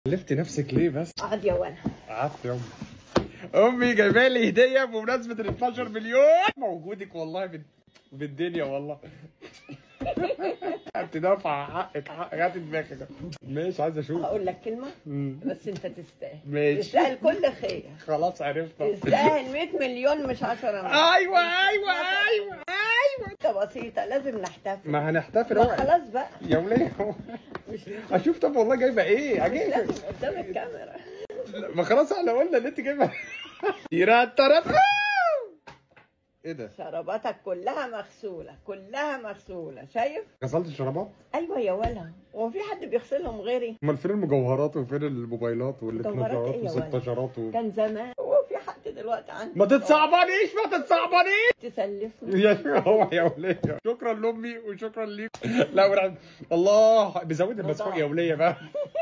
لفت نفسك ليه بس اقعد يا ولد قعدت يا امي امي جايبه لي هديه بمناسبه ال 12 مليون موجودك والله بال- بالدنيا والله انت دافعه حقك حقك هات دماغك ماشي عايز اشوف هقول لك كلمه مم. بس انت تستاهل ماشي. تستاهل كل خير خلاص عرفنا تستاهل 100 مليون مش 10 مليون ايوه ايوه ايوه ايوه انت بسيطه لازم نحتفل ما هنحتفل ما اهو خلاص بقى يا وليه مش اشوف طب والله جايبه ايه مش اجيب لازم قدام الكاميرا ما خلاص احنا قلنا ان انت جايبه تيرات ترات ايه ده شراباتك كلها مغسوله كلها مغسوله شايف غسلت الشرابات ايوه يا ولا هو في حد بيغسلهم غيري امال فين المجوهرات وفين الموبايلات مجوهرات وال12 إيه يا ولد؟ وال16 و... كان زمان هو في حد دلوقتي عنده ما تتصعبانيش ما تتصعبانيش تسلفني يا هو يا وليه شكرا لامي وشكرا ليك لا ورحمة الله بزود المسحوق يا وليه بقى